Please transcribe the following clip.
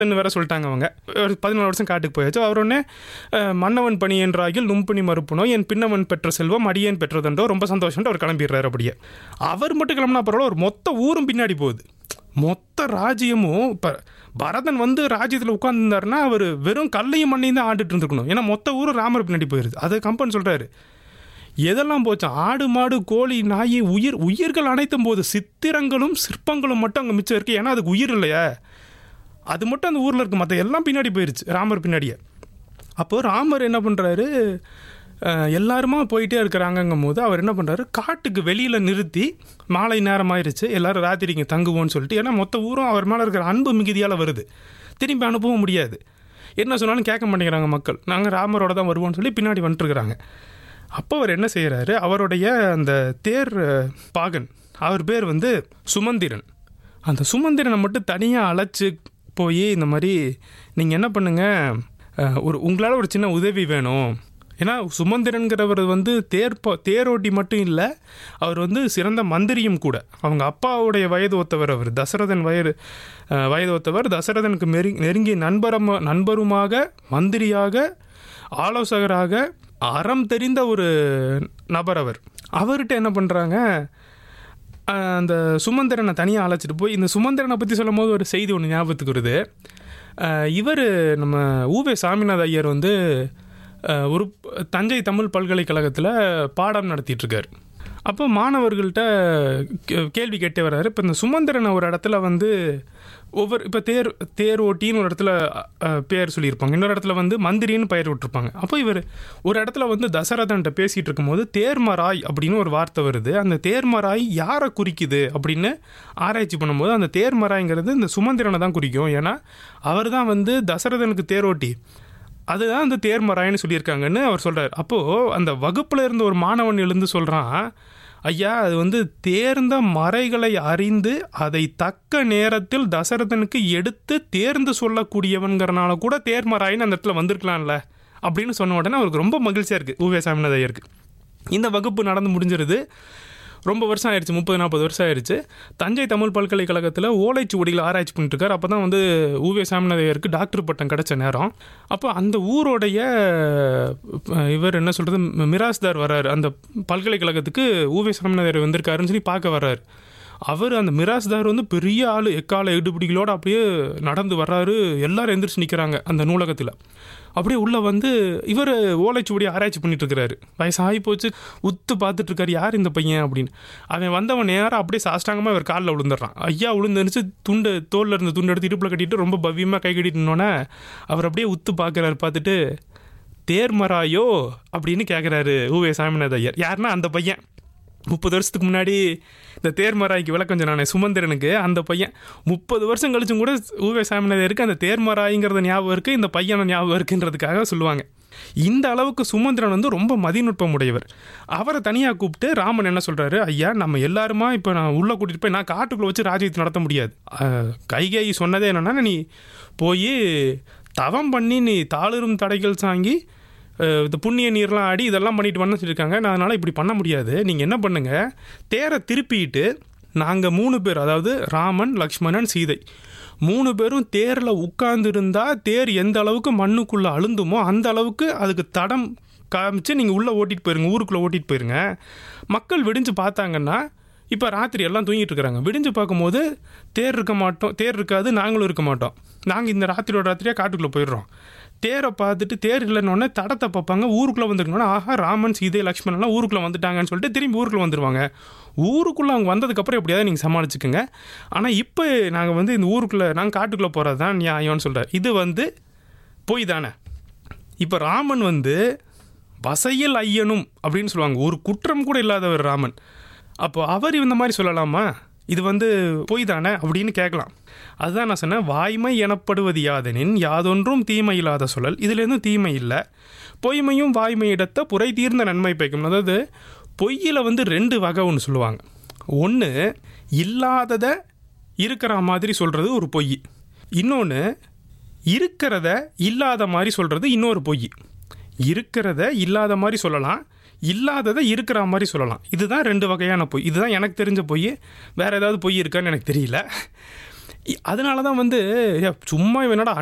வேற சொல்லிட்டாங்க அவங்க ஒரு பதினாலு வருஷம் காட்டுக்கு போயாச்சு அவர் உடனே அஹ், மன்னவன் பணி என்றாகில் நும்பணி மறுப்புனோ என் பின்னவன் பெற்ற செல்வம் அடியேன் பெற்றதென்றோ ரொம்ப சந்தோஷம்ட்டு அவர் கிளம்பிடுறாரு அப்படியே அவர் மட்டும் கிளம்புனா பரவாயில்ல ஒரு மொத்த ஊரும் பின்னாடி போகுது மொத்த ராஜ்யமும் இப்போ பரதன் வந்து ராஜ்யத்தில் உட்காந்துருந்தாருன்னா அவர் வெறும் கல்லையும் மண்ணையும் தான் ஆண்டுட்டு இருந்திருக்கணும் ஏன்னா மொத்த ஊரும் ராமர் பின்னாடி போயிருது அது கம்பன் சொல்கிறாரு எதெல்லாம் போச்சு ஆடு மாடு கோழி நாய் உயிர் உயிர்கள் அனைத்தும் போது சித்திரங்களும் சிற்பங்களும் மட்டும் அங்கே மிச்சம் இருக்கு ஏன்னா அதுக்கு உயிர் இல்லையா அது மட்டும் அந்த ஊரில் இருக்கு மற்ற எல்லாம் பின்னாடி போயிருச்சு ராமர் பின்னாடியே அப்போது ராமர் என்ன பண்ணுறாரு எல்லாருமா போயிட்டே இருக்கிறாங்கங்கும் போது அவர் என்ன பண்ணுறாரு காட்டுக்கு வெளியில் நிறுத்தி மாலை நேரம் ஆயிருச்சு எல்லாரும் ராத்திரி இங்கே தங்குவோம்னு சொல்லிட்டு ஏன்னா மொத்த ஊரும் அவர் மேலே இருக்கிற அன்பு மிகுதியால் வருது திரும்பி அனுப்பவும் முடியாது என்ன சொன்னாலும் கேட்க மாட்டேங்கிறாங்க மக்கள் நாங்கள் ராமரோட தான் வருவோம்னு சொல்லி பின்னாடி வந்துட்டுருக்குறாங்க அப்போ அவர் என்ன செய்கிறாரு அவருடைய அந்த தேர் அஹ், பாகன் அவர் பேர் வந்து சுமந்திரன் அந்த சுமந்திரனை மட்டும் தனியாக அழைச்சி போய் இந்த மாதிரி நீங்கள் என்ன பண்ணுங்க அஹ், ஒரு உங்களால் ஒரு சின்ன உதவி வேணும் ஏன்னா சுமந்திரன்கிறவர் வந்து தேர் ப- தேரோட்டி மட்டும் இல்லை அவர் வந்து சிறந்த மந்திரியும் கூட அவங்க அப்பாவுடைய வயது ஒத்தவர் அவர் தசரதன் வயது அஹ், வயது ஒத்தவர் தசரதனுக்கு மெரி நெருங்கிய நண்பரமா நண்பருமாக மந்திரியாக ஆலோசகராக அறம் தெரிந்த ஒரு நபர் அவர் அவர்கிட்ட என்ன பண்ணுறாங்க அந்த சுமந்திரனை தனியாக அழைச்சிட்டு போய் இந்த சுமந்திரனை பற்றி சொல்லும் போது ஒரு செய்தி ஒன்று ஞாபகத்துக்கு வருது இவர் நம்ம ஊவே சாமிநாத ஐயர் வந்து அஹ், ஒரு தஞ்சை தமிழ் பல்கலைக்கழகத்தில் பாடம் நடத்திட்டு இருக்காரு அப்போ மாணவர்கள்ட்ட கே- கேள்வி கேட்டே வர்றாரு இப்போ இந்த சுமந்திரனை ஒரு இடத்துல வந்து ஒவ்வொரு இப்போ தேர் தேர் ஓட்டின்னு ஒரு இடத்துல அஹ், பேர் சொல்லியிருப்பாங்க இன்னொரு இடத்துல வந்து மந்திரின்னு பெயர் விட்டுருப்பாங்க அப்போ இவர் ஒரு இடத்துல வந்து தசரதன்ட்ட பேசிகிட்டு இருக்கும்போது தேர்மராய் அப்படின்னு ஒரு வார்த்தை வருது அந்த தேர்மராய் யாரை குறிக்குது அப்படின்னு ஆராய்ச்சி பண்ணும்போது அந்த தேர்மராய்ங்கிறது இந்த சுமந்திரனை தான் குறிக்கும் ஏன்னா அவர் தான் வந்து தசரதனுக்கு தேரோட்டி அதுதான் அந்த தேர்மராயன்னு சொல்லியிருக்காங்கன்னு அவர் சொல்கிறார் அப்போது அந்த வகுப்பில் இருந்த ஒரு மாணவன் எழுந்து சொல்கிறான் ஐயா அது வந்து தேர்ந்த மறைகளை அறிந்து அதை தக்க நேரத்தில் தசரதனுக்கு எடுத்து தேர்ந்து சொல்லக்கூடியவன்கிறனால கூட தேர்மராயின்னு அந்த இடத்துல வந்திருக்கலாம்ல அப்படின்னு சொன்ன உடனே அவருக்கு ரொம்ப மகிழ்ச்சியாக இருக்குது ஊவே சாமிநாத ஐயருக்கு இந்த வகுப்பு நடந்து முடிஞ்சிருது ரொம்ப வருஷம் ஆயிடுச்சு முப்பது நாற்பது வருஷம் ஆயிடுச்சு தஞ்சை தமிழ் பல்கலைக்கழகத்தில் ஓலைச்சுவடியில் ஆராய்ச்சி பண்ணிட்டு இருக்காரு அப்போ தான் வந்து ஊவே சாமிநாதையருக்கு டாக்டர் பட்டம் கிடைச்ச நேரம் அப்போ அந்த ஊரோடைய அஹ், இவர் என்ன சொல்கிறது மிராஸ்தார் வர்றாரு அந்த பல்கலைக்கழகத்துக்கு ஊவே சாமிநாதையர் வந்திருக்காருன்னு சொல்லி பார்க்க வர்றாரு அவர் அந்த மிராஸ்தார் வந்து பெரிய ஆள் எக்கால இடுபிடிகளோட அப்படியே நடந்து வர்றாரு எல்லாரும் எந்திரிச்சு நிற்கிறாங்க அந்த நூலகத்தில் அப்படியே உள்ளே வந்து இவர் ஓலைச்சுவடி ஆராய்ச்சி பண்ணிட்டு இருக்கிறாரு வயசாகி போச்சு உத்து பார்த்துட்டு இருக்காரு யார் இந்த பையன் அப்படின்னு அவன் வந்தவன் நேராக அப்படியே சாஷ்டாங்கமாக இவர் காலில் விழுந்துடுறான் ஐயா விழுந்துருச்சு துண்டு தோல்ல இருந்த துண்டு எடுத்து இடுப்பில் கட்டிட்டு ரொம்ப பவ்யமாக கை கட்டிட்டோன்னே அவர் அப்படியே உத்து பார்க்குறாரு பார்த்துட்டு தேர்மராயோ அப்படின்னு கேட்குறாரு ஊவே சாமிநாத ஐயர் யாருன்னா அந்த பையன் முப்பது வருஷத்துக்கு முன்னாடி இந்த தேர்மராய்க்கு விளக்கம் சொன்னானே சுமந்திரனுக்கு அந்த பையன் முப்பது வருஷம் கழிச்சும் கூட ஊவே சாமிநாதருக்கு அந்த தேர்மராய்ங்கிறத ஞாபகம் இருக்குது இந்த பையனை ஞாபகம் இருக்குன்றதுக்காக சொல்லுவாங்க இந்த அளவுக்கு சுமந்திரன் வந்து ரொம்ப மதிநுட்பம் உடையவர் அவரை தனியாக கூப்பிட்டு ராமன் என்ன சொல்கிறாரு ஐயா நம்ம எல்லாருமா இப்போ நான் உள்ளே கூட்டிகிட்டு போய் நான் காட்டுக்குள்ளே வச்சு ராஜ்யத்தை நடத்த முடியாது அஹ், கைகை சொன்னதே என்னென்னா நீ போய் தவம் பண்ணி நீ தாளிரும் தடைகள் சாங்கி அஹ், இந்த புண்ணிய நீர்லாம் ஆடி இதெல்லாம் பண்ணிட்டு பண்ண சொல்லியிருக்காங்க நான் அதனால் இப்படி பண்ண முடியாது நீங்கள் என்ன பண்ணுங்கள் தேரை திருப்பிட்டு நாங்கள் மூணு பேர் அதாவது ராமன் லக்ஷ்மணன் சீதை மூணு பேரும் தேரில் உட்கார்ந்துருந்தா தேர் எந்த அளவுக்கு மண்ணுக்குள்ளே அழுந்துமோ அந்த அளவுக்கு அதுக்கு தடம் காமிச்சு நீங்கள் உள்ளே ஓட்டிகிட்டு போயிருங்க ஊருக்குள்ளே ஓட்டிகிட்டு போயிருங்க மக்கள் விடிஞ்சு பார்த்தாங்கன்னா இப்போ ராத்திரி எல்லாம் தூங்கிட்டு இருக்கிறாங்க விடிஞ்சு பார்க்கும்போது தேர் இருக்க மாட்டோம் தேர் இருக்காது நாங்களும் இருக்க மாட்டோம் நாங்கள் இந்த ராத்திரியோட ராத்திரியாக காட்டுக்குள்ளே போயிடுறோம் தேரை பார்த்துட்டு தேர் இல்லைன்னொடனே தடத்தை பார்ப்பாங்க ஊருக்குள்ளே வந்துருக்கணும்னா ஆஹா ராமன் சீதை லக்ஷ்மணன்லாம் ஊருக்குள்ளே வந்துட்டாங்கன்னு சொல்லிட்டு திரும்பி ஊருக்குள்ளே வந்துருவாங்க ஊருக்குள்ளே அவங்க வந்ததுக்கப்புறம் எப்படியாவது நீங்கள் சமாளிச்சுக்கோங்க ஆனால் இப்போ நாங்கள் வந்து இந்த ஊருக்குள்ளே நாங்கள் காட்டுக்குள்ளே போகிறது தான் நியாயம்னு சொல்கிறார் இது வந்து பொய் தானே இப்போ ராமன் வந்து வசையில் ஐயனும் அப்படின்னு சொல்லுவாங்க ஒரு குற்றம் கூட இல்லாதவர் ராமன் அப்போ அவர் இந்த மாதிரி சொல்லலாமா இது வந்து பொய் தானே அப்படின்னு கேட்கலாம் அதுதான் நான் சொன்னேன் வாய்மை எனப்படுவது யாதெனின் யாதொன்றும் தீமை இல்லாத சொல்லல் இதுலேருந்து தீமை இல்லை பொய்மையும் வாய்மை இடத்த புரை தீர்ந்த நன்மை பயக்கும் அதாவது பொய்யில் வந்து ரெண்டு வகை ஒன்று சொல்லுவாங்க ஒன்று இல்லாததை இருக்கிற மாதிரி சொல்கிறது ஒரு பொய் இன்னொன்று இருக்கிறத இல்லாத மாதிரி சொல்கிறது இன்னொரு பொய் இருக்கிறத இல்லாத மாதிரி சொல்லலாம் இல்லாததை இருக்கிற மாதிரி சொல்லலாம் இதுதான் ரெண்டு வகையான பொய் இதுதான் எனக்கு தெரிஞ்ச பொய் வேறு ஏதாவது பொய் இருக்கான்னு எனக்கு தெரியல அதனால தான் வந்து ஏ, சும்மா இவனோட